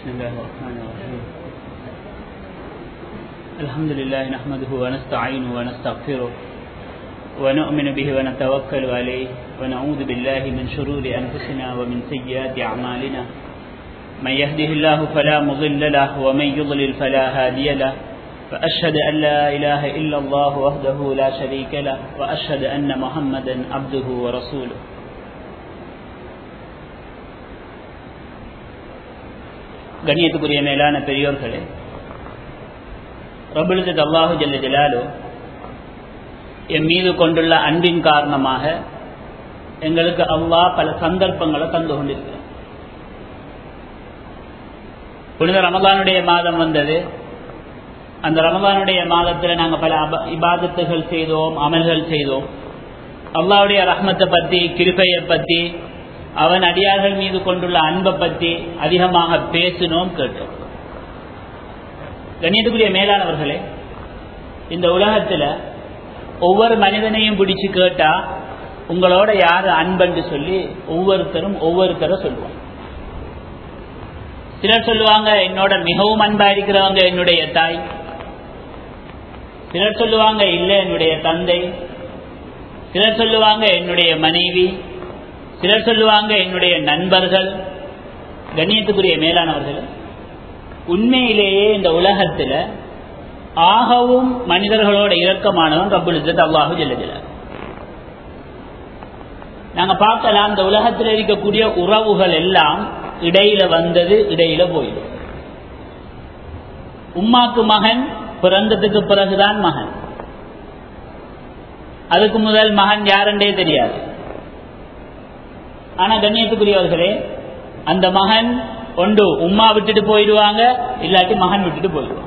بسم الله الرحمن الرحيم الحمد لله نحمده ونستعينه ونستغفره ونؤمن به ونتوكل عليه ونعوذ بالله من شرور أنفسنا ومن سيئات أعمالنا من يهده الله فلا مضل له ومن يضلل فلا هادي له فأشهد أن لا إله إلا الله وحده لا شريك له وأشهد أن محمدا عبده ورسوله கண்ணியத்துக்குரிய மேலான பெரியோர்களே ரபுலிசத் அல்லாஹு ஜல்ல ஜலாலு என் மீது கொண்டுள்ள அன்பின் காரணமாக எங்களுக்கு அல்லாஹ் பல சந்தர்ப்பங்களை தந்து கொண்டிருக்கிறார் புனித ரமதானுடைய மாதம் வந்தது அந்த ரமதானுடைய மாதத்தில் நாங்கள் பல இபாதத்துகள் செய்தோம் அமல்கள் செய்தோம் அல்லாவுடைய ரஹ்மத்தை பற்றி கிருப்பையை பற்றி அவன் அடியார்கள் மீது கொண்டுள்ள அன்பை பற்றி அதிகமாக பேசினோம் கேட்டோம் கண்ணியத்துக்குரிய மேலானவர்களே இந்த உலகத்தில் ஒவ்வொரு மனிதனையும் பிடிச்சு கேட்டா உங்களோட யாரு அன்பன்று சொல்லி ஒவ்வொருத்தரும் ஒவ்வொருத்தரை சொல்லுவாங்க சிலர் சொல்லுவாங்க என்னோட மிகவும் அன்பா இருக்கிறவங்க என்னுடைய தாய் சிலர் சொல்லுவாங்க இல்லை என்னுடைய தந்தை சிலர் சொல்லுவாங்க என்னுடைய மனைவி சிலர் சொல்லுவாங்க என்னுடைய நண்பர்கள் கண்ணியத்துக்குரிய மேலானவர்கள் உண்மையிலேயே இந்த உலகத்தில் ஆகவும் மனிதர்களோட இறக்கமானவன் ரப்புல் இஸ்ஸத் அல்லாஹு ஜெல்லஜல நாங்க பார்க்கலாம் இந்த உலகத்தில் இருக்கக்கூடிய உறவுகள் எல்லாம் இடையில வந்தது இடையில போயிடும் உம்மாக்கு மகன் பிறந்ததுக்கு பிறகுதான் மகன் அதுக்கு முதல் மகன் யாருன்றே தெரியாது ஆனா கண்ணியத்துக்குரியவர்களே அந்த மகன் ஒன்று உம்மா விட்டுட்டு போயிடுவாங்க இல்லாட்டி மகன் விட்டுட்டு போயிடுவாங்க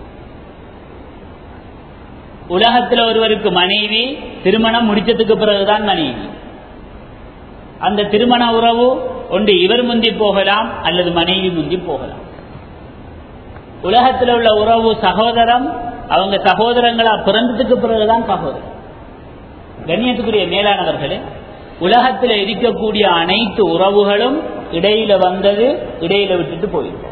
உலகத்தில் ஒருவருக்கு மனைவி திருமணம் முடிச்சதுக்கு பிறகுதான் மனைவி அந்த திருமண உறவு ஒன்று இவர் முந்தி போகலாம் அல்லது மனைவி முந்தி போகலாம் உலகத்தில் உள்ள உறவு சகோதரம் அவங்க சகோதரங்களா பிறந்ததுக்கு பிறகுதான் சகோதரன் கண்ணியத்துக்குரிய மேலானவர்களே உலகத்தில் இருக்கக்கூடிய அனைத்து உறவுகளும் இடையில வந்தது இடையில விட்டுட்டு போயிடும்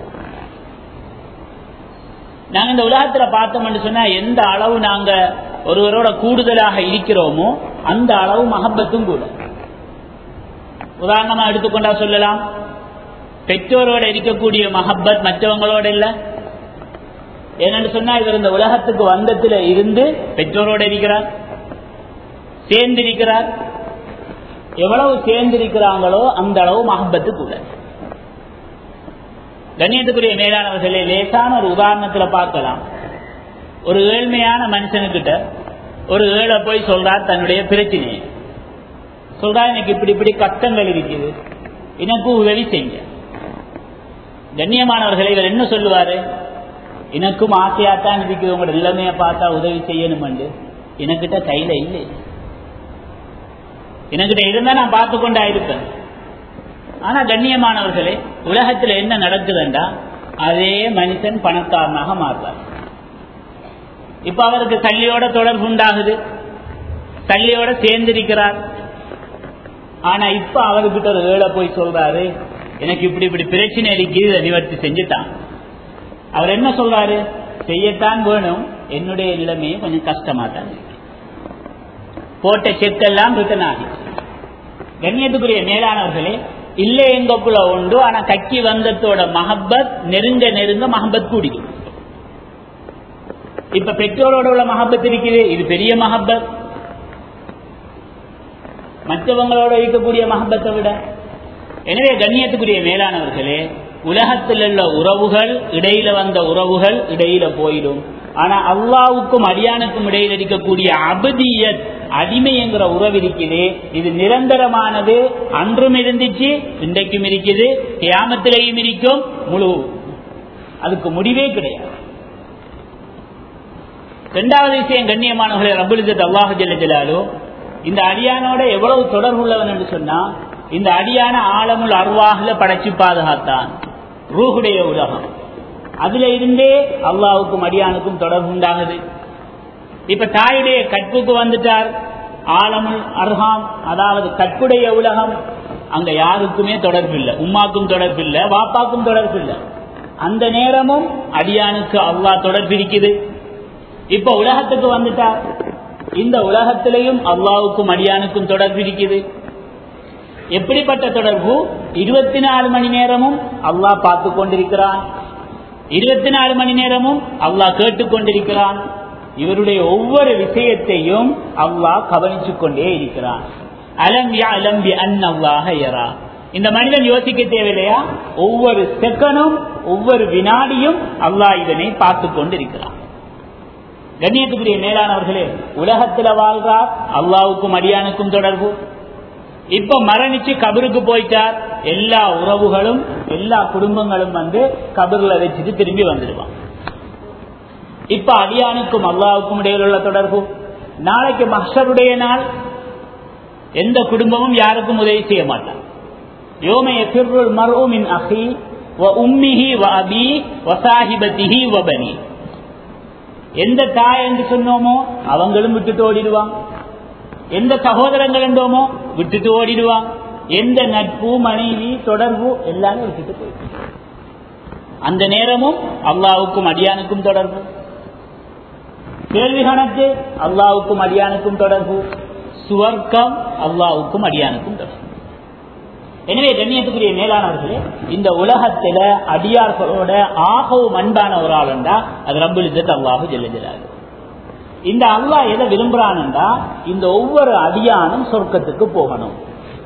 நாங்க இந்த உலகத்துல பார்த்தோம்னு சொன்னா எந்த அளவு நாங்க ஒருவரோட கூடுதலாக இருக்கிறோமோ அந்த அளவு மகப்பத்தும் கூட உதாரணமா எடுத்துக்கொண்டா சொல்லலாம் பெற்றோரோட இருக்கக்கூடிய மஹப்பத் மற்றவங்களோட இல்ல ஏன்னு சொன்னா இவர் இந்த உலகத்துக்கு வந்தத்துல இருந்து பெற்றோரோட இருக்கிறார் சேர்ந்திருக்கிறார் எவ்வளவு சேர்ந்திருக்கிறாங்களோ அந்த அளவு மஹப்பத்து கூட கண்ணியத்துக்குரிய மேலானவர்களே லேசான ஒரு உதாரணத்துல பார்க்கலாம் ஒரு ஏழ்மையான மனுஷனுக்கிட்ட ஒரு ஏழை போய் சொல்றார் தன்னுடைய பிரச்சனையை சொல்றா எனக்கு இப்படி இப்படி கஷ்டங்கள் இருக்குது எனக்கு உதவி செய்ய கண்ணியமானவர்களை இவர் என்ன சொல்லுவாரு எனக்கும் ஆசையாத்தான் இருக்குது உங்களோட நிலைமையை பார்த்தா உதவி செய்யணும் எனக்கிட்ட கையில இல்லை எனக்கிட்ட இருந்தா நான் பார்த்து கொண்டா இருப்பேன் ஆனா கண்ணியமானவர்களே உலகத்துல என்ன நடக்குதுண்டா அதே மனுஷன் பணக்காரனாக மாறுறார் இப்ப அவருக்கு தள்ளியோட தொடர்பு உண்டாகுது தள்ளியோட சேர்ந்திருக்கிறார் ஆனா இப்ப அவர்கிட்ட ஒரு வேலை போய் சொல்றாரு எனக்கு இப்படி இப்படி பிரச்சனை இருக்குது நிவர்த்தி செஞ்சுட்டான் அவர் என்ன சொல்றாரு செய்யத்தான் வேணும் என்னுடைய நிலைமையும் கொஞ்சம் கஷ்டமா தான் இருக்கு போட்ட செக்கெல்லாம் ரிட்டர்ன் ஆகிச்சு கண்ணியத்துக்குரிய மேலானவர்களே இல்லை எங்கக்குள்ள உண்டு ஆனா கக்கி வந்தத்தோட மஹப்பத் நெருங்க நெருங்க மஹப்பத் கூடிக்கும் இப்ப பெற்றோரோட உள்ள மஹப்பத் இருக்குது இது பெரிய மஹப்பத் மற்றவங்களோட இருக்கக்கூடிய மகபத்தை விட எனவே கண்ணியத்துக்குரிய மேலானவர்களே உலகத்தில் உள்ள உறவுகள் இடையில வந்த உறவுகள் இடையில போயிடும் ஆனா அல்லாவுக்கும் அடியானுக்கும் இடையில் இருக்கக்கூடிய அபதியத் அடிமை என்கிற உறவு இருக்குது இது நிரந்தரமானது அன்றும் இருந்துச்சு இன்றைக்கும் இருக்குது கியாமத்திலையும் இருக்கும் முழு அதுக்கு முடிவே கிடையாது இரண்டாவது விஷயம் கண்ணியமானவர்களே ரபுலிஜத் அல்லாஹு ஜல்ல ஜலாலோ இந்த அடியானோட எவ்வளவு தொடர்புள்ளவன் என்று சொன்னா இந்த அடியான ஆழமுள் அருவாகல படைச்சு பாதுகாத்தான் ரூஹுடைய உலகம் அதுல இருந்தே அல்லாவுக்கும் அடியானுக்கும் தொடர்பு உண்டாகுது இப்ப தாயுடைய கற்புக்கு வந்துட்டார் ஆழமுள் அர்ஹாம் அதாவது கற்புடைய உலகம் அங்க யாருக்குமே தொடர்பு இல்லை உம்மாக்கும் தொடர்பு இல்லை வாப்பாக்கும் தொடர்பு இல்லை அந்த நேரமும் அடியானுக்கு அல்லாஹ் தொடர்பிருக்குது இப்ப உலகத்துக்கு வந்துட்டார் இந்த உலகத்திலையும் அல்லாவுக்கும் அடியானுக்கும் தொடர்பு இருக்குது எப்படிப்பட்ட தொடர்பு இருபத்தி நாலு மணி நேரமும் அல்லாஹ் பார்த்து கொண்டிருக்கிறான் இருபத்தி நாலு மணி நேரமும் அல்லாஹ் கேட்டுக்கொண்டிருக்கிறான் இவருடைய ஒவ்வொரு விஷயத்தையும் அல்லாஹ் கவனித்துக் கொண்டே இருக்கிறான் அலம் அலம்பி அன் அல்லாஹ யரா இந்த மனிதன் யோசிக்க தேவையில்லையா ஒவ்வொரு செகண்டும் ஒவ்வொரு வினாடியும் அல்லாஹ் இதனை பார்த்து கொண்டிருக்கிறான் கண்ணியத்துக்குரிய மேலானவர்களே உலகத்துல வாழ்றார் அல்லாவுக்கும் அடியானுக்கும் தொடர்பு இப்ப மரணிச்சு கபருக்கு போயிட்டார் எல்லா உறவுகளும் எல்லா குடும்பங்களும் வந்து கபர்ல வச்சுட்டு திரும்பி வந்துடுவான் இப்ப அடியானுக்கும் அல்லாவுக்கும் இடையில் உள்ள தொடர்பு நாளைக்கு மஷருடைய நாள் எந்த குடும்பமும் யாருக்கும் உதவி செய்ய மாட்டான் யோமைய பிர்ருள் மர்உமின் அஹி வ உம்மிஹி வ அபி வ சாஹிபத்திஹி வ பனி எந்த தாய் என்று சொன்னோமோ அவங்களும் விட்டுட்டு ஓடிடுவாங்க எந்த சகோதரங்கள் என்றோமோ விட்டுட்டு ஓடிடுவாங்க எந்த நட்பு மனைவி தொடர்பு எல்லாமே விட்டுட்டு போயிடும் அந்த நேரமும் அல்லாவுக்கும் அடியானுக்கும் தொடர்பு கேள்வி கணக்கு அல்லாவுக்கும் அடியானுக்கும் தொடர்பு சுவர்க்கம் அல்லாவுக்கும் அடியானுக்கும் தொடர்பு எனவே கண்ணியத்துக்குரிய மேலானவர்களே இந்த உலகத்தில அடியார்களோட ஆகவும் அன்பான ஒரு ஆளுண்டா அது ரப்புல் இஜத் அல்லாஹு ஜெல்லுகிறாரு இந்த அல்லாஹ் எதை விரும்புறான்டா இந்த ஒவ்வொரு அடியானும் சொர்க்கத்துக்கு போகணும்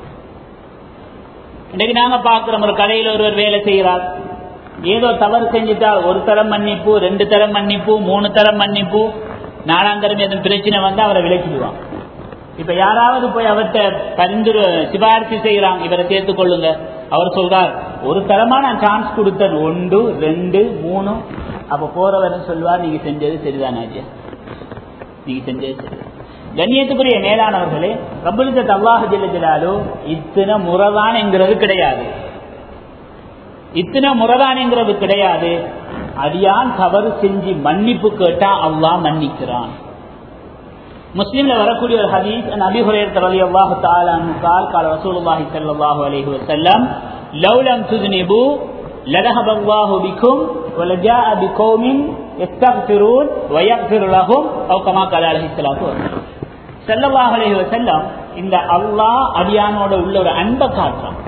இன்னைக்கு நாங்க பாக்குறோம் ஒரு கடையில் ஒருவர் வேலை செய்கிறார் ஏதோ தவறு செஞ்சுட்டால் ஒரு தரம் மன்னிப்பு ரெண்டு தரம் மன்னிப்பு மூணு தரம் மன்னிப்பு நாலாம் தரம் எதுவும் பிரச்சனை வந்து அவரை விலக்கிடுவான் இப்ப யாராவது போய் அவர்கிட்ட பரிந்துரை சிபாரிசு செய்யறாங்க இவரை சேர்த்துக் கொள்ளுங்க அவர் சொல்றார் ஒரு தரமா நான் சான்ஸ் கொடுத்தேன் ஒன்று ரெண்டு மூணு அப்ப போறவரும் சொல்வார் நீங்க செஞ்சது சரிதான் ஐயா நீங்க செஞ்சது சரி கண்ணியத்துக்குரிய மேலானவர்களே ரபுலிசத் அல்லாஹ் ஜெல்லாலோ இத்தனை முறைதான் என்கிறது கிடையாது இத்தனை முறைதான்ங்கிறது கிடையாது அடியான் தவறு செஞ்சு மன்னிப்பு கேட்டா அல்லாஹ் மன்னிக்கிறான் முஸ்லீம்ல வரக்கூடிய ஒரு ஹதீஸ் நபி ஹுரேர் ரலி அல்லாஹு தஆலா அன்ஹு قال قال رسول الله صلى الله عليه وسلم لو لم تذنبوا لذهب الله بكم ولجاء بقوم يستغفرون ويغفر لهم او كما قال عليه الصلاه والسلام ஸல்லல்லாஹு அலைஹி வஸல்லம் இந்த அல்லாஹ் அடியானோட உள்ள ஒரு அன்பை காட்டுறான்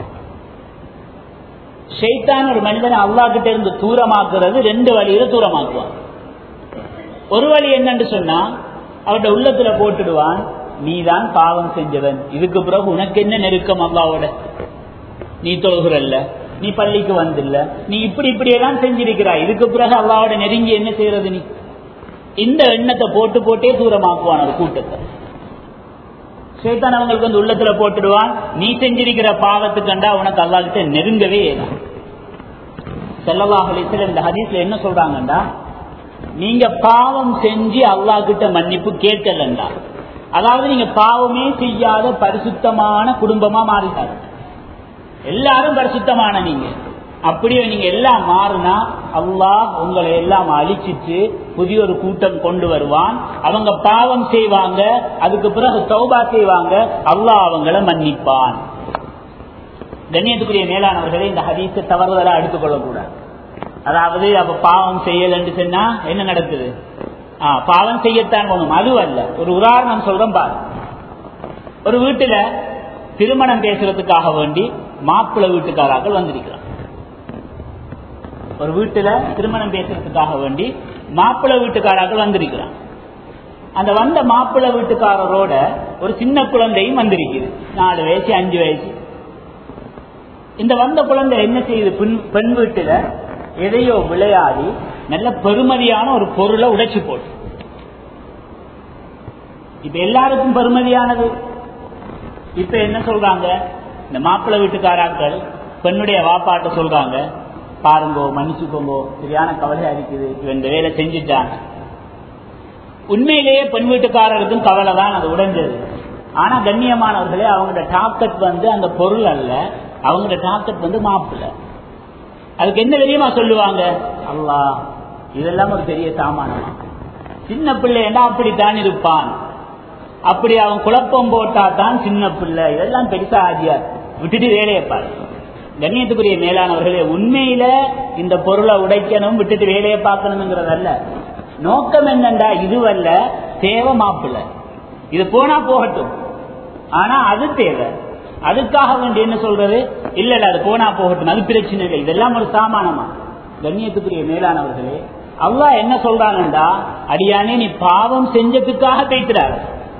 ஷைத்தான் ஒரு மனிதனை அல்லாஹ் கிட்ட இருந்து தூரமாக்குறது ரெண்டு வழியில தூரமாக்குவான் ஒரு வழி என்னன்னு சொன்னா அவருடைய உள்ளத்துல போட்டுடுவான் நீதான் பாவம் செஞ்சவன் இதுக்கு பிறகு உனக்கு என்ன நெருக்கம் அல்லாவோட நீ தொழுகிறல்ல நீ பள்ளிக்கு வந்தில்ல நீ இப்படி இப்படி எல்லாம் செஞ்சிருக்கிறாய் இதுக்கு பிறகு அல்லாவோட நெருங்கி என்ன செய்யறது நீ இந்த எண்ணத்தை போட்டு போட்டே தூரமாக்குவான் ஒரு கூட்டத்தை சேத்தான் அவங்களுக்கு வந்து உள்ளத்துல போட்டுடுவான் நீ செஞ்சிருக்கிற பாவத்து கண்டா உனக்கு அல்லா கிட்ட நெருங்கவே ஏதான் செல்லவாஹலிசில் இந்த ஹதீஸ்ல என்ன சொல்றாங்கண்டா நீங்க பாவம் செஞ்சு அல்லா கிட்ட மன்னிப்பு கேட்கலண்டா அதாவது நீங்க பாவமே செய்யாத பரிசுத்தமான குடும்பமா மாறிட்டாரு எல்லாரும் பரிசுத்தமான நீங்க அப்படியே நீங்க எல்லாம் மாறினா அல்லாஹ் உங்களை எல்லாம் அழிச்சிட்டு புதிய ஒரு கூட்டம் கொண்டு வருவான் அவங்க பாவம் செய்வாங்க அதுக்கு பிறகு தௌபா செய்வாங்க அல்லாஹ் அவங்கள மன்னிப்பான் கண்ணியத்துக்குரிய மேலானவர்களே இந்த ஹதீஸை தவறுதலா எடுத்துக்கொள்ளக்கூடாது அதாவது அப்ப பாவம் செய்யலன்னு சொன்னா என்ன நடக்குது ஆஹ் பாவம் செய்யத்தான் போகணும் அது அல்ல ஒரு உதாரணம் சொல்றேன் பாரு ஒரு வீட்டுல திருமணம் பேசுறதுக்காக வேண்டி மாப்பிள்ளை வீட்டுக்காராக்கள் வந்திருக்கிறான் ஒரு வீட்டுல திருமணம் பேசுறதுக்காக வேண்டி மாப்பிள்ளை வீட்டுக்காராக்கள் வந்திருக்கிறான் அந்த வந்த மாப்பிள்ளை வீட்டுக்காரரோட ஒரு சின்ன குழந்தையும் வந்திருக்குது நாலு வயசு அஞ்சு வயசு இந்த வந்த குழந்தை என்ன செய்யுது பெண் பெண் வீட்டுல எதையோ விளையாடி நல்ல பெருமதியான ஒரு பொருளை உடைச்சு போட்டு இப்ப எல்லாருக்கும் பெருமதியானது இப்ப என்ன சொல்றாங்க இந்த மாப்பிள்ளை வீட்டுக்காராக்கள் பெண்ணுடைய வாப்பாட்ட சொல்றாங்க பாருங்கோ மன்னிச்சுக்கோங்கோ சரியான கவலையா இருக்குது இவன் இந்த வேலை செஞ்சுட்டான் உண்மையிலேயே பெண் வீட்டுக்காரருக்கும் கவலை தான் அது உடைஞ்சது ஆனா கண்ணியமானவர்களே அவங்களோட டார்கெட் வந்து அந்த பொருள் அல்ல அவங்களோட டார்கெட் வந்து மாப்பிள்ளை அதுக்கு என்ன தெரியுமா சொல்லுவாங்க அல்லா இதெல்லாம் ஒரு பெரிய சாமானமா சின்ன பிள்ளைன்னா அப்படித்தான் இருப்பான் அப்படி அவன் குழப்பம் போட்டா தான் சின்ன பிள்ளை இதெல்லாம் பெருசா ஆதியார் விட்டுட்டு வேலையை பாரு கண்ணியத்துக்குரிய மேலானவர்களே உண்மையில இந்த பொருளை உடைக்கணும் விட்டுட்டு வேலையை பார்க்கணுங்கிறதல்ல நோக்கம் என்னண்டா இதுவல்ல தேவை மாப்பிள்ள இது போனா போகட்டும் ஆனா அது தேவை அதுக்காக வேண்டி என்ன சொல்றது இல்ல இல்ல அது போனா போகட்டும் அது பிரச்சனை இல்லை இதெல்லாம் ஒரு சாமானமா கண்ணியத்துக்குரிய மேலானவர்களே அல்லாஹ் என்ன சொல்றாங்கண்டா அடியானே நீ பாவம் செஞ்சதுக்காக பேசுறாரு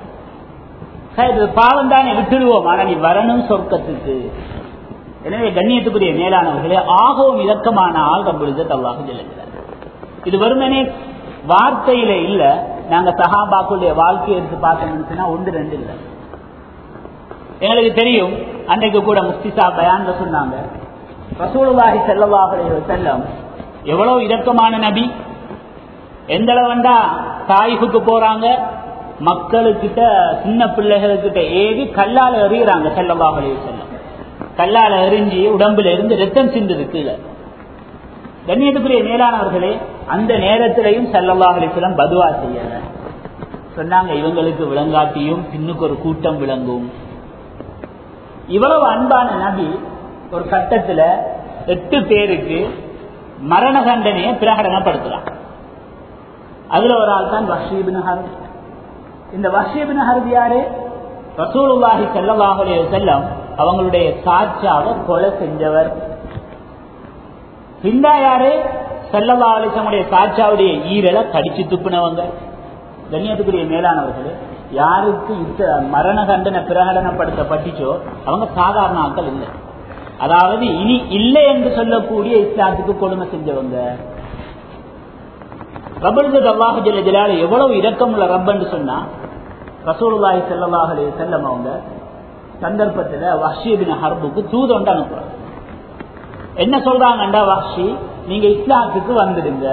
பாவம் தானே விட்டுடுவோம் ஆனா நீ வரணும் சொர்க்கத்துக்கு எனவே கண்ணியத்துக்குரிய மேலானவர்களே ஆகவும் இலக்கமான ஆள் ரப்பொழுது அல்லாஹ் சொல்லுகிறார் இது வெறுமனே வார்த்தையில இல்ல நாங்க சஹாபாக்களுடைய வாழ்க்கையை எடுத்து பார்த்தோம்னு ஒன்று ரெண்டு இல்லை எங்களுக்கு தெரியும் அன்றைக்கு கூட முஸ்திசா பயான்ல சொன்னாங்க ரசூலுல்லாஹி செல்லவாஹுடைய செல்லம் எவ்வளவு இரக்கமான நபி எந்த அளவுண்டா தாயிஃபுக்கு போறாங்க மக்களுக்கிட்ட சின்ன பிள்ளைகளுக்கிட்ட ஏறி கல்லால எறிகிறாங்க செல்லவாஹுடைய செல்லம் கல்லால எரிஞ்சு உடம்புல இருந்து ரத்தம் சிந்துது கீழே கண்ணியத்துக்குரிய மேலானவர்களே அந்த நேரத்திலையும் செல்லவாஹலிசலம் பதுவா செய்யல சொன்னாங்க இவங்களுக்கு விளங்காட்டியும் பின்னுக்கு ஒரு கூட்டம் விளங்கும் இவ்வளவு அன்பான நபி ஒரு கட்டத்துல எட்டு பேருக்கு மரண தண்டனையை பிரகடனப்படுத்துறான் அதுல ஒரு ஆள் தான் வஷீபின் ஹர்த் இந்த வஷீபின் ஹர்த் யாரு ரசூலுல்லாஹி செல்லவாஹுடைய செல்லம் அவங்களுடைய சாட்சாவை கொலை செஞ்சவர் ஹிந்தா யாரு செல்லல்லா அலிசமுடைய சாட்சாவுடைய ஈரலை கடிச்சு துப்புனவங்க கண்ணியத்துக்குரிய மேலானவர்களே யாருக்கு இந்த மரண தண்டனை பிரகடனப்படுத்தப்பட்டுச்சோ அவங்க சாதாரண ஆட்கள் இல்லை அதாவது இனி இல்லை என்று சொல்லக்கூடிய இஸ்லாத்துக்கு கொடுமை செஞ்சவங்க ரபுல்கு அல்லாஹு ஜல்ல ஜலால எவ்வளவு இரக்கம் உள்ள ரப்பன்னு சொன்னா ரசூலுல்லாஹி ஸல்லல்லாஹு அலைஹி வஸல்லம் அவங்க சந்தர்ப்பத்துல வஹ்ஷிபின் ஹர்புக்கு தூதொண்டு அனுப்புறாங்க என்ன சொல்றாங்கண்டா வஹ்ஷி நீங்க இஸ்லாத்துக்கு வந்துடுங்க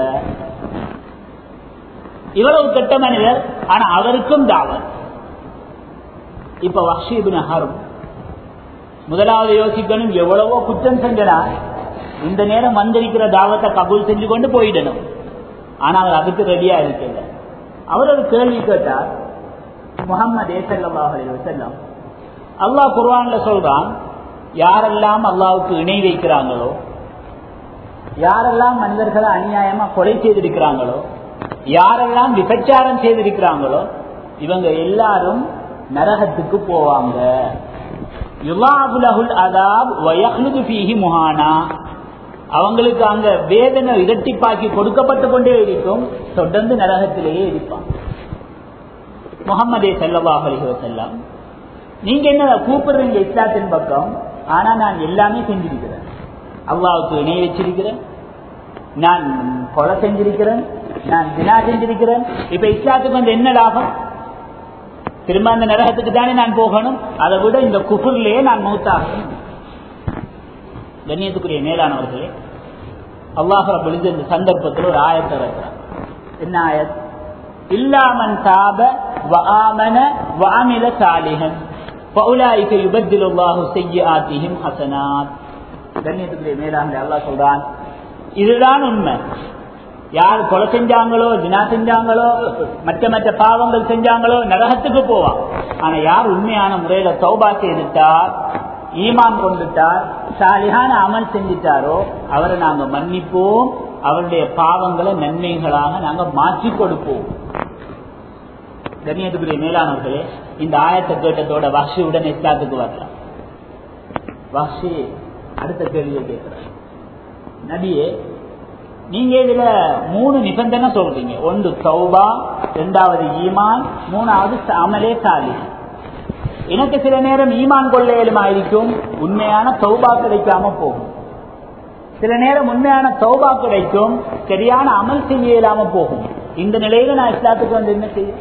இவ்வளவு கெட்ட மனிதர் ஆனா அவருக்கும் தாவத் இப்ப வஹ்ஷிபின் ஹர்ப் முதலாவது யோசிக்கணும் எவ்வளவோ குற்றம் செஞ்சனா இந்த நேரம் வந்திருக்கிற தாவத்தை கபூல் செஞ்சு கொண்டு போயிடணும் ஆனா அவர் அதுக்கு ரெடியா இருக்கல அவர் ஒரு கேள்வி கேட்டார் முகமது செல்லம் அல்லாஹ் குர்வான்ல சொல்றான் யாரெல்லாம் அல்லாவுக்கு இணை வைக்கிறாங்களோ யாரெல்லாம் மனிதர்களை அநியாயமா கொலை செய்திருக்கிறாங்களோ யாரெல்லாம் விபச்சாரம் செய்திருக்கிறாங்களோ இவங்க எல்லாரும் நரகத்துக்கு போவாங்க முஹானா அவங்களுக்கு அங்க வேதனை இரட்டிப்பாக்கி கொடுக்கப்பட்டு கொண்டே இருக்கும் தொடர்ந்து நரகத்திலேயே இருப்பான் முகமதே செல்லவாஹ் செல்லம் நீங்க என்ன கூப்பிடுறீங்க இஸ்லாத்தின் பக்கம் ஆனா நான் எல்லாமே செஞ்சிருக்கிறேன் அல்லாவுக்கு இணை வச்சிருக்கிறேன் நான் கொலை செஞ்சிருக்கிறேன் நான் தினா செஞ்சிருக்கிறேன் இப்ப இஸ்லாத்துக்கு வந்து என்ன லாபம் திரும்ப அந்த நரகத்துக்கு தானே நான் போகணும் அதை விட இந்த குஃபுர்லயே நான் மௌத்தாகணும் கண்ணியத்துக்குரிய மேலானவர்களே அல்லாஹ் பொழுது இந்த சந்தர்ப்பத்தில் ஒரு ஆயத்தை வைக்கிறான் என்ன ஆயத் இல்லாமன் சாப வஆமன வஅமில சாலிஹன் فاولئك يبدل الله سيئاتهم حسنات கண்ணியத்துக்குரிய மேலாண்மை அல்லாஹ் சொல்றான் இதுதான் உண்மை யார் கொலை செஞ்சாங்களோ தினா செஞ்சாங்களோ மற்ற மற்ற பாவங்கள் செஞ்சாங்களோ நரகத்துக்கு போவான் ஆனா யார் உண்மையான முறையில சௌபா செய்துட்டார் ஈமான் கொண்டுட்டார் சாலிகான அமல் செஞ்சிட்டாரோ அவரை நாங்க மன்னிப்போம் அவருடைய பாவங்களை நன்மைகளாக நாங்க மாற்றி கொடுப்போம் கண்ணியத்துக்குரிய மேலானவர்களே இந்த ஆயத்தை கேட்டதோட வஷி உடனே இஸ்லாத்துக்கு வரலாம் வஷி அடுத்த கேள்வியை கேட்கிறார் நபியே நீங்க இதுல மூணு நிபந்தனை சொல்றீங்க ஒன்று சௌபா இரண்டாவது ஈமான் மூணாவது அமலே சாலி எனக்கு சில நேரம் ஈமான் கொள்ளையிலுமா இருக்கும் உண்மையான சௌபா கிடைக்காம போகும் சில நேரம் உண்மையான சௌபா கிடைக்கும் சரியான அமல் செய்ய இயலாம போகும் இந்த நிலையில நான் இஸ்லாத்துக்கு வந்து என்ன செய்ய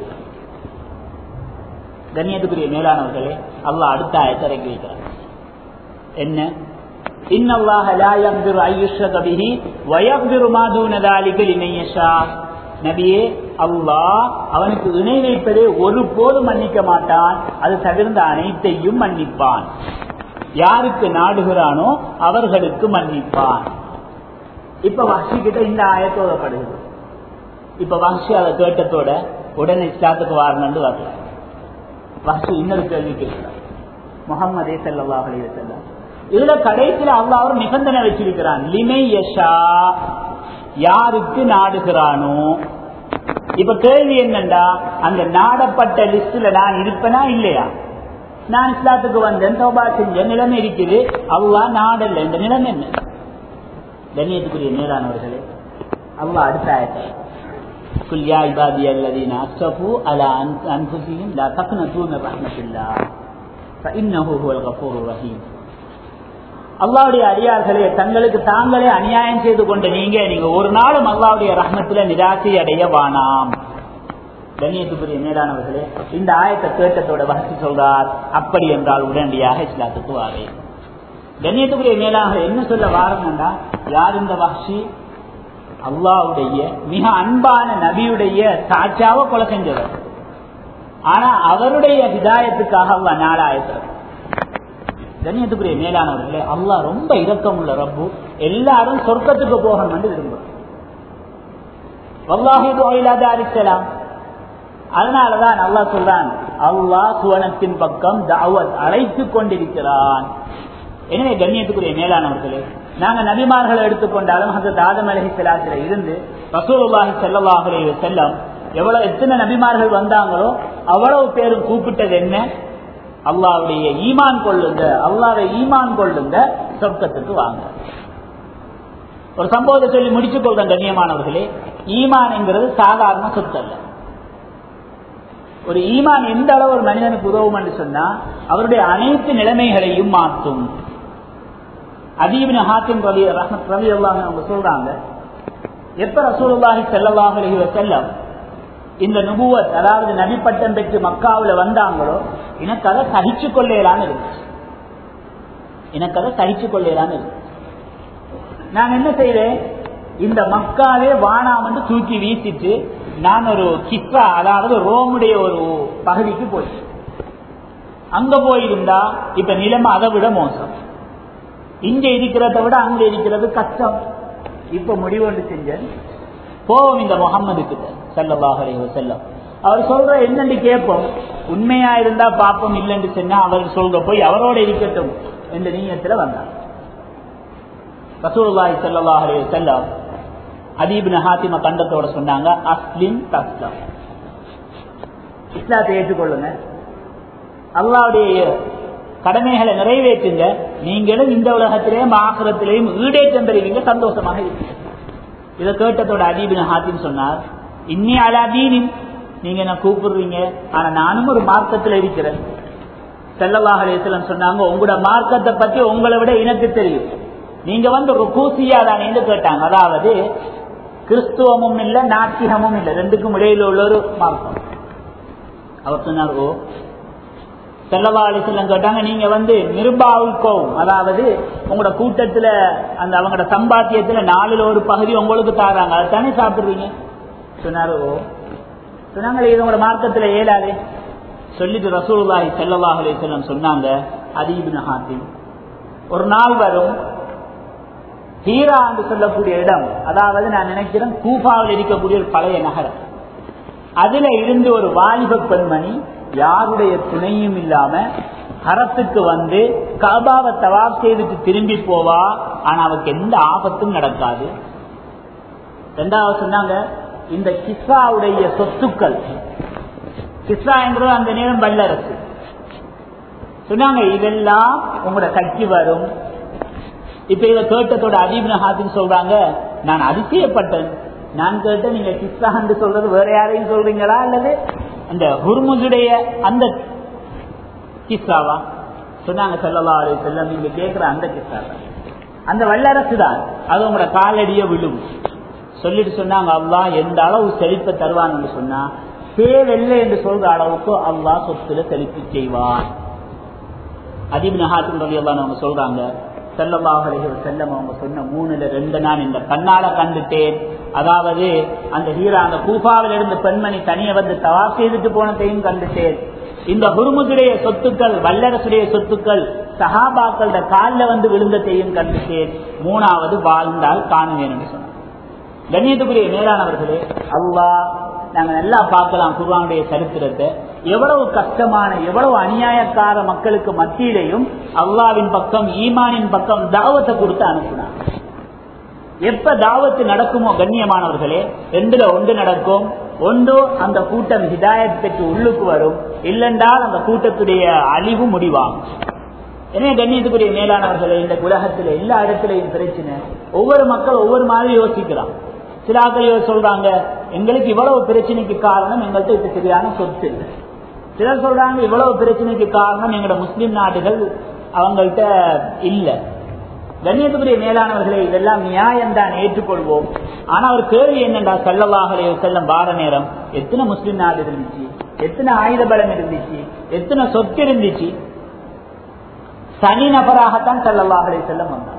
கண்ணியத்துக்குரிய மேலானவர்களே அல்லாஹ் அடுத்த ஆயத்தை இறக்கி வைக்கிறார் என்ன இன்னல்லாஹ லா யக்திரு அய்யுஷ்ரக பிஹி வ யக்திரு மா தூன ذلك லிமன் யஷா நபியே அல்லாஹ் அவனுக்கு இணை வைப்பதை ஒருபோதும் மன்னிக்க மாட்டான் அது தவிர்ந்த அனைத்தையும் மன்னிப்பான் யாருக்கு நாடுகிறானோ அவர்களுக்கு மன்னிப்பான் இப்ப வஹ்ஷி கிட்ட இந்த ஆயத்தோடப்படுகிறது இப்ப வஹ்ஷி அதை கேட்டத்தோட உடனே இஸ்லாத்துக்கு வாரணும்னு வரல வஹ்ஷி இன்னொரு கேள்வி கேட்கிறார் முகம்மதே செல்லவா அலைய செல்லம் இதுல கடைசியில அல்லாஹ் ஒரு நிபந்தனை வச்சிருக்கிறான் லிமை யஷா யாருக்கு நாடுகிறானோ இப்ப கேள்வி என்னண்டா அந்த நாடப்பட்ட லிஸ்ட்ல நான் இருப்பேனா இல்லையா நான் இஸ்லாத்துக்கு வந்தேன் தோபா செஞ்ச நிலைமை இருக்குது அல்லாஹ் நாடல்ல இந்த நிலைமை என்ன கண்ணியத்துக்குரிய மேலானவர்களே அல்லாஹ் அடுத்த ஆயத்தை قل يا عبادي الذين اسرفوا على انفسهم لا تقنطوا من رحمه الله فانه هو الغفور الرحيم அல்லாவுடைய அடியார்களே தங்களுக்கு தாங்களே அநியாயம் செய்து கொண்ட நீங்க நீங்க ஒரு நாளும் அல்லாவுடைய ரஹ்மத்துல நிராசை அடைய வானாம் கண்ணியத்துக்குரிய மேலானவர்களே இந்த ஆயத்தை கேட்டத்தோட வசதி சொல்றார் அப்படி என்றால் உடனடியாக இஸ்லாத்துக்கு வாரே கண்ணியத்துக்குரிய மேலாக என்ன சொல்ல வாரம்னா யார் இந்த வஹ்ஷி அல்லாவுடைய மிக அன்பான நபியுடைய சாட்சாவை கொலை செஞ்சவர் ஆனா அவருடைய விதாயத்துக்காக அல்லா நாளாயத்தர் கண்ணியத்துக்குரிய மேலானவர்களே அல்லாஹ் ரொம்ப இரக்கம் உள்ள ரப்பு எல்லாரும் சொர்க்கத்துக்கு போகணும் விரும்பும் அரிசலாம் அதனாலதான் அல்லா சொல்றான் அல்லாஹ் சுவனத்தின் பக்கம் தாவத் அழைத்துக் கொண்டிருக்கிறான் எனவே கண்ணியத்துக்குரிய மேலானவர்களே நாங்க நபிமார்களை எடுத்துக்கொண்டாலும் அந்த தாதம் அலஹி செலாத்தில இருந்து ரசூலுல்லாஹி செல்லவாஹலே செல்லம் எவ்வளவு எத்தனை நபிமார்கள் வந்தாங்களோ அவ்வளவு பேரும் கூப்பிட்டது என்ன அல்லாவுடைய ஈமான் கொள்ளுங்க அல்லாவை ஈமான் கொள்ளுங்க சொர்க்கத்துக்கு வாங்க ஒரு சம்பவத்தை சொல்லி முடிச்சுக் கொள்றேன் கண்ணியமானவர்களே ஈமான் என்கிறது சாதாரண சொத்து அல்ல ஒரு ஈமான் எந்த அளவு ஒரு மனிதனுக்கு உதவும் என்று சொன்னா அவருடைய அனைத்து நிலைமைகளையும் மாற்றும் அதீபின் ஹாத்திம் ரவி ரவி அல்லாஹ் அவங்க சொல்றாங்க எப்ப ரசூலுல்லாஹி செல்லல்லாஹ் அலஹி செல்லம் இந்த நுபுவத் அதாவது நபிப்பட்டம் பெற்று மக்காவுல வந்தாங்களோ எனக்கு அதை சகிச்சு கொள்ளலான்னு இருக்கு எனக்கு அதை சகிச்சு கொள்ளலான்னு இருக்கு நான் என்ன செய்வேன் இந்த மக்காவே வானாமன்னு தூக்கி வீசிட்டு நான் ஒரு கிஸ்ரா அதாவது ரோமுடைய ஒரு பகுதிக்கு போய் அங்க போயிருந்தா இப்ப நிலைமை அதை விட மோசம் இங்க இருக்கிறத விட அங்க இருக்கிறது கஷ்டம் இப்ப முடிவொன்று செஞ்சேன் போவோம் இந்த முகம்மது கிட்ட செல்லவாக செல்லம் அவர் சொல்ற என்னன்னு கேட்போம் உண்மையா இருந்தா பாப்போம் இல்லைன்னு சொன்னா அவர் சொல்ற போய் அவரோட இருக்கட்டும் என்ற நீயத்துல வந்தார் ரசூலுல்லாஹி ஸல்லல்லாஹு அலைஹி வஸல்லம் அதீபின் ஹாத்திம கண்டத்தோட சொன்னாங்க அஸ்லிம் தஸ்லம் இஸ்லாத்தை ஏற்றுக்கொள்ளுங்க அல்லாவுடைய கடமைகளை நிறைவேற்றுங்க நீங்களும் இந்த உலகத்திலேயும் ஆசிரத்திலேயும் ஈடேற்றம் பெறுவீங்க சந்தோஷமாக இருக்கீங்க இதை கேட்டதோட அதீபின் ஹாத்திம் சொன்னார் இன்னி அலாதீனின் நீங்க என்ன கூப்பிடுறீங்க ஆனா நானும் ஒரு மார்க்கத்தில் இருக்கிறேன் செல்லவாக அலேசலம் சொன்னாங்க உங்களோட மார்க்கத்தை பத்தி உங்களை விட எனக்கு தெரியும் நீங்க வந்து ஒரு கூசியா தானே கேட்டாங்க அதாவது கிறிஸ்துவமும் இல்ல நாத்திகமும் இல்ல ரெண்டுக்கும் இடையில உள்ள ஒரு மார்க்கம் அவர் சொன்னார் ஓ செல்லவா அலிசல்லம் கேட்டாங்க நீங்க வந்து நிருபாவுக்கோவும் அதாவது உங்களோட கூட்டத்துல அந்த அவங்களோட சம்பாத்தியத்துல நாலுல ஒரு பகுதி உங்களுக்கு தாராங்க அதை தானே சாப்பிடுறீங்க சொன்னாரு ஓ சொன்னாங்களே இது உங்களோட மார்க்கத்துல ஏலாதே சொல்லிட்டு ரசூலுல்லாஹி ஸல்லல்லாஹு அலைஹி வஸல்லம் சொன்னாங்க அதீபின் ஹாத்திம் ஒரு நாள் வரும் ஹீரா என்று சொல்லக்கூடிய இடம் அதாவது நான் நினைக்கிறேன் கூஃபாவில் இருக்கக்கூடிய ஒரு பழைய நகரம் அதுல இருந்து ஒரு வாலிப பெண்மணி யாருடைய துணையும் இல்லாம ஹரத்துக்கு வந்து கபாவை தவாப் செய்துட்டு திரும்பி போவா ஆனா அவருக்கு எந்த ஆபத்தும் நடக்காது ரெண்டாவது சொன்னாங்க இந்த கிஸ்ராவுடைய சொத்துக்கள் கிஸ்ரா என்கிறது அந்த நேரம் வல்லரசு சொன்னாங்க இதெல்லாம் உங்களோட கட்சி வரும் இப்ப இதை கேட்டதோட அதீபின் ஹாத்தின் சொல்றாங்க நான் அதிசயப்பட்டேன் நான் கேட்டேன் நீங்க கிஸ்ரா என்று சொல்றது வேற யாரையும் சொல்றீங்களா அல்லது அந்த ஹுர்முஜுடைய அந்த கிஸ்ராவா சொன்னாங்க செல்லவா செல்லம் நீங்க கேட்கிற அந்த கிஸ்ரா அந்த வல்லரசு தான் அது உங்களோட காலடிய விழும் சொல்லிட்டு சொன்னாங்க அல்லா எந்த அளவு செழிப்பை தருவான்னு சொன்னா தேவையில்லை என்று சொல்ற அளவுக்கு அல்லா சொத்துல செழிப்பு செய்வான் அதிபின் ஹாத்தின் ரவி அல்லா அவங்க சொல்றாங்க செல்லமாக செல்லம் அவங்க சொன்ன மூணுல ரெண்டு நான் இந்த கண்ணால கண்டுட்டேன் அதாவது அந்த ஹீரா அந்த கூஃபாவில் இருந்து பெண்மணி தனிய வந்து தவா செய்துட்டு போனதையும் கண்டுட்டேன் இந்த குருமுடைய சொத்துக்கள் வல்லரசுடைய சொத்துக்கள் சஹாபாக்களோட காலில் வந்து விழுந்ததையும் கண்டுட்டேன் மூணாவது வாழ்ந்தால் காணுவேன் என்று சொன்னார் கண்ணியத்துக்குரிய மேலானவர்களே அல்லாஹ் நாங்க நல்லா பார்க்கலாம் குர்ஆனுடைய சரித்திரத்தை எவ்வளவு கஷ்டமான எவ்வளவு அநியாயக்கார மக்களுக்கு மத்தியிலையும் அல்லாவின் பக்கம் ஈமானின் பக்கம் தாவத்தை கொடுத்து அனுப்புனாங்க எப்ப தாவத்து நடக்குமோ கண்ணியமானவர்களே ரெண்டுல ஒன்று நடக்கும் ஒன்று அந்த கூட்டம் ஹிதாயத் பெற்று உள்ளுக்கு வரும் இல்லென்றால் அந்த கூட்டத்துடைய அழிவு முடிவாகும் எனவே கண்ணியத்துக்குரிய மேலானவர்களே இந்த உலகத்துல எல்லா இடத்துலயும் பிரச்சனை ஒவ்வொரு மக்கள் ஒவ்வொரு மாதிரி யோசிக்கிறான் சில ஆக்கள் சொல்றாங்க எங்களுக்கு இவ்வளவு பிரச்சனைக்கு காரணம் எங்கள்கிட்ட இப்ப சரியான சொத்து இல்லை சிலர் சொல்றாங்க இவ்வளவு பிரச்சனைக்கு காரணம் எங்களோட முஸ்லிம் நாடுகள் அவங்கள்ட்ட இல்ல கண்ணியத்துக்குரிய மேலானவர்களே இதெல்லாம் நியாயம் தான் ஏற்றுக்கொள்வோம் ஆனா ஒரு கேள்வி என்னண்டா செல்லவாகலே செல்லம் வார நேரம் எத்தனை முஸ்லிம் நாடு இருந்துச்சு எத்தனை ஆயுத பலம் இருந்துச்சு எத்தனை சொத்து இருந்துச்சு தனி நபராகத்தான் செல்லவாகலே செல்லம் வந்தாங்க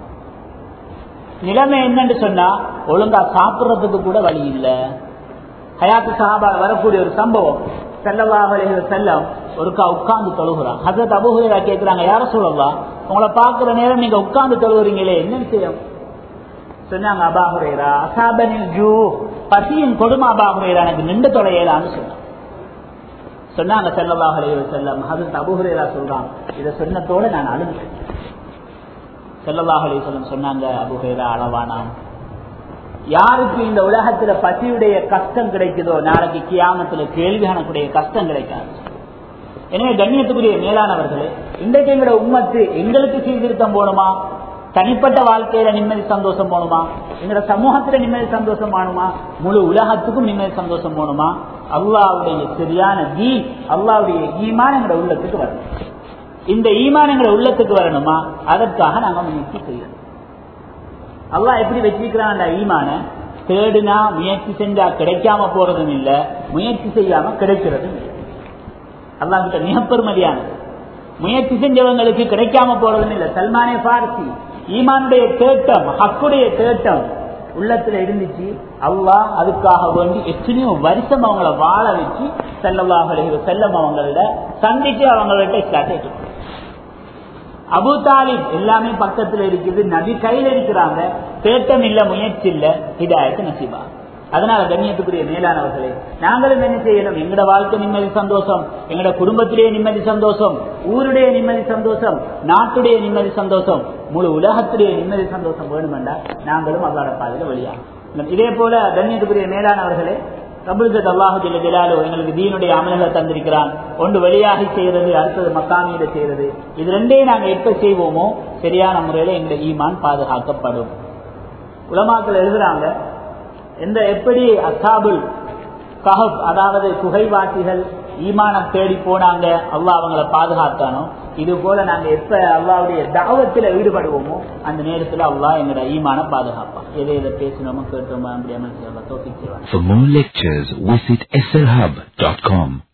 நிலைமை என்னன்னு சொன்னா ஒழுங்கா சாப்பிடுறதுக்கு கூட வழி இல்ல ஹயாத்து சஹாபா வரக்கூடிய ஒரு சம்பவம் செல்லவாகலே செல்லம் ஒருக்கா உட்கார்ந்து தொழுகிறான் ஹசரத் அபுஹுரா கேட்கிறாங்க யார சொல்லலாம் உங்களை பாக்குற நேரம் நீங்க உட்கார்ந்து தொழுகிறீங்களே என்ன விஷயம் சொன்னாங்க அபாஹுரேரா அசாபனில் ஜூ பசியின் கொடுமை அபாஹுரேரா எனக்கு நின்று தொலையலான்னு சொன்னாங்க சொன்னாங்க செல்லவாகலே செல்லம் ஹசரத் அபுஹுரேரா சொல்றான் இதை சொன்னதோட நான் அழுதுட்டேன் செல்லல்லாஹ் அலிசல்லம் சொன்னாங்க அபுஹேரா அளவானாம் யாருக்கு இந்த உலகத்துல பசியுடைய கஷ்டம் கிடைக்குதோ நாளைக்கு கியாமத்துல கேள்வி கணக்குடைய கஷ்டம் கிடைக்காது எனவே கண்ணியத்துக்குரிய மேலானவர்களே இன்றைக்கு எங்களோட உம்மத்து எங்களுக்கு சீர்திருத்தம் போகணுமா தனிப்பட்ட வாழ்க்கையில நிம்மதி சந்தோஷம் போகணுமா எங்களோட சமூகத்துல நிம்மதி சந்தோஷம் போகணுமா முழு உலகத்துக்கும் நிம்மதி சந்தோஷம் போகணுமா அல்லாவுடைய சரியான தீ அல்லாவுடைய ஈமான் எங்களோட உள்ளத்துக்கு வரணும் இந்த ஈமானங்களை உள்ளத்துக்கு வரணுமா அதற்காக நாங்க முயற்சி செய்யணும் அல்லா எப்படி வச்சிருக்கிறான் ஈமான தேடுனா முயற்சி செஞ்சா கிடைக்காம போறதும் இல்ல முயற்சி செய்யாம கிடைக்கிறதும் இல்லை அல்லா கிட்ட மிக பெருமதியானது முயற்சி செஞ்சவங்களுக்கு கிடைக்காம போறதும் இல்லை சல்மானே பார்சி ஈமானுடைய தேட்டம் ஹக்குடைய தேட்டம் உள்ளத்துல இருந்துச்சு அல்லா அதுக்காக வேண்டி எத்தனையோ வருஷம் அவங்கள வாழ வச்சு செல்லவாக செல்லம் அவங்கள சந்திச்சு அவங்கள்ட்ட இஸ்லாத்தை அபு தாலிப் எல்லாமே பக்கத்துல இருக்குது நபி கையில இருக்கிறாங்க தேட்டம் இல்ல முயற்சி இல்ல இதாயத்து நசிபா அதனால கண்ணியத்துக்குரிய மேலானவர்களே நாங்களும் என்ன செய்யணும் எங்கட வாழ்க்கை நிம்மதி சந்தோஷம் எங்கட குடும்பத்திலேயே நிம்மதி சந்தோஷம் ஊருடைய நிம்மதி சந்தோஷம் நாட்டுடைய நிம்மதி சந்தோஷம் முழு உலகத்துடைய நிம்மதி சந்தோஷம் வேணுமெண்டா நாங்களும் அல்லாட பாதையில வழியாகும் இதே போல கண்ணியத்துக்குரிய மேலானவர்களே கபுல்கத் அல்லாஹு ஜில்ல ஜலாலு எங்களுக்கு தீனுடைய அமல்களை தந்திருக்கிறான் ஒன்று வெளியாகி செய்யறது அடுத்தது மக்காமியில செய்யறது இது ரெண்டையும் நாங்க எப்ப செய்வோமோ சரியான முறையில எங்களுடைய ஈமான் பாதுகாக்கப்படும் உலமாக்கள் எழுதுறாங்க எந்த எப்படி அசாபுல் கஹப் அதாவது குகைவாசிகள் ஈமானம் தேடி போனாங்க அல்லாஹ் அவங்களை பாதுகாத்தானோ இது போல நாங்க எப்ப அல்லாவுடைய தாவத்துல ஈடுபடுவோமோ அந்த நேரத்துல அல்லாஹ் எங்களோட ஈமான பாதுகாப்பான் எதை எதை பேசினோமோ கேட்டோமோ அப்படி அமல் செய்வாங்க தோப்பி செய்வாங்க For more lectures, visit slhub.com.